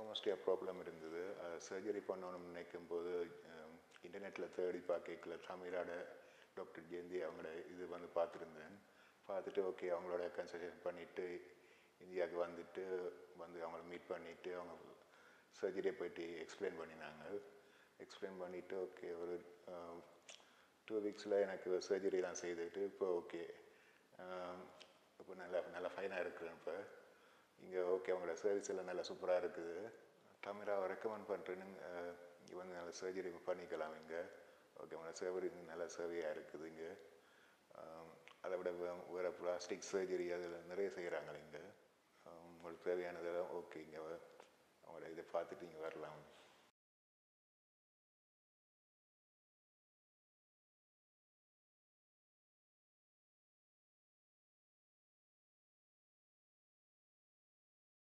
ஜைனகோமஸ்டியா problem இருந்தது surgery பண்ணணும்னு நினைக்கும் போது இன்டர்நெட்டில் தேடி பார்க்கல தமிழோட டாக்டர் ஜெயந்தி அவங்களோட இது வந்து பார்த்துருந்தேன் பார்த்துட்டு ஓகே அவங்களோட கன்சல்டேஷன் பண்ணிவிட்டு இந்தியாவுக்கு வந்துட்டு வந்து அவங்கள மீட் பண்ணிவிட்டு அவங்க சர்ஜரியை போயிட்டு எக்ஸ்பிளைன் பண்ணினாங்க எக்ஸ்பிளைன் பண்ணிவிட்டு ஓகே ஒரு டூ வீக்ஸில் எனக்கு சர்ஜரிலாம் செய்துட்டு இப்போ ஓகே இப்போ நல்லா நல்லா ஃபைனாக இருக்கிறேன் இப்போ இங்கே ஓகே அவங்களோட சர்வீஸ் எல்லாம் நல்லா சூப்பராக இருக்குது தமிழாவை ரெக்கமெண்ட் பண்ணுறேன்னு இங்கே வந்து நல்ல சர்ஜரி பண்ணிக்கலாம் இங்கே ஓகே அவங்களோட சர்வரி நல்ல சேவையாக இருக்குது இங்கே அதை விட வே- வேறு பிளாஸ்டிக் சர்ஜரி அதில் நிறைய செய்கிறாங்க இங்கே உங்களுக்கு தேவையானதெல்லாம் ஓகே இங்கே அவங்களோட இதை பார்த்துட்டு இங்கே வரலாம்